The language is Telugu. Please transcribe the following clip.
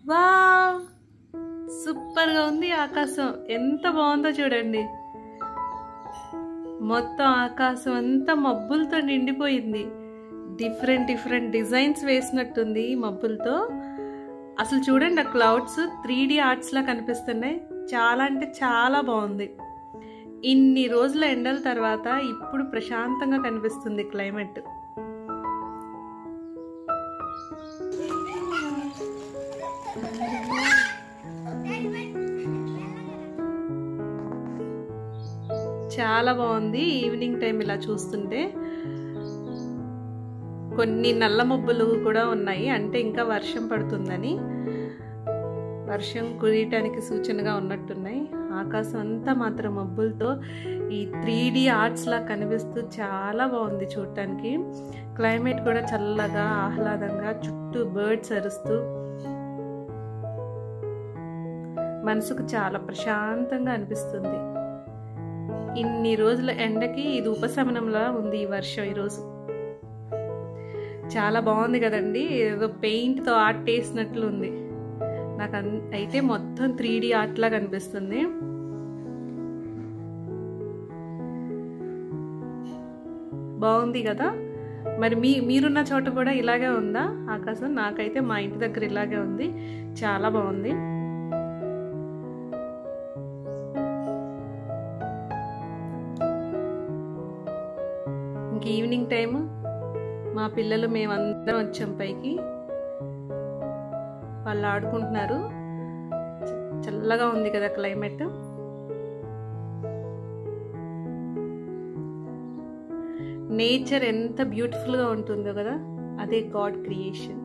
వావ్ సూపర్గా ఉంది ఆకాశం ఎంత బాగుందో చూడండి మొత్తం ఆకాశం అంతా మబ్బులతో నిండిపోయింది డిఫరెంట్ డిఫరెంట్ డిజైన్స్ వేసినట్టుంది ఈ మబ్బులతో అసలు చూడండి ఆ క్లౌడ్స్ త్రీ డి ఆర్ట్స్లా కనిపిస్తున్నాయి చాలా అంటే చాలా బాగుంది ఇన్ని రోజుల ఎండల తర్వాత ఇప్పుడు ప్రశాంతంగా కనిపిస్తుంది క్లైమేట్ చాలా బాగుంది ఈవినింగ్ టైం ఇలా చూస్తుంటే కొన్ని నల్ల మబ్బులు కూడా ఉన్నాయి అంటే ఇంకా వర్షం పడుతుందని వర్షం కురియటానికి సూచనగా ఉన్నట్టున్నాయి ఆకాశం అంతా మాత్రం మబ్బులతో ఈ త్రీ డి ఆర్ట్స్లా కనిపిస్తూ చాలా బాగుంది చూడటానికి క్లైమేట్ కూడా చల్లగా ఆహ్లాదంగా చుట్టూ బర్డ్స్ అరుస్తూ మనసుకు చాలా ప్రశాంతంగా అనిపిస్తుంది ఇన్ని రోజుల ఎండకి ఇది ఉపశమనంలా ఉంది ఈ వర్షం ఈరోజు చాలా బాగుంది కదండి ఏదో పెయింట్తో ఆర్ట్ వేసినట్లు ఉంది నాకు అయితే మొత్తం త్రీ డి ఆర్ట్లా కనిపిస్తుంది బాగుంది కదా మరి మీ మీరున్న చోట కూడా ఇలాగే ఉందా ఆకాశం నాకైతే మా ఇంటి దగ్గర ఇలాగే ఉంది చాలా బాగుంది ఇంక ఈవినింగ్ టైము మా పిల్లలు మేమందరం వచ్చాం పైకి వాళ్ళు ఆడుకుంటున్నారు చల్లగా ఉంది కదా క్లైమేట్ నేచర్ ఎంత బ్యూటిఫుల్గా ఉంటుందో కదా అదే గాడ్ క్రియేషన్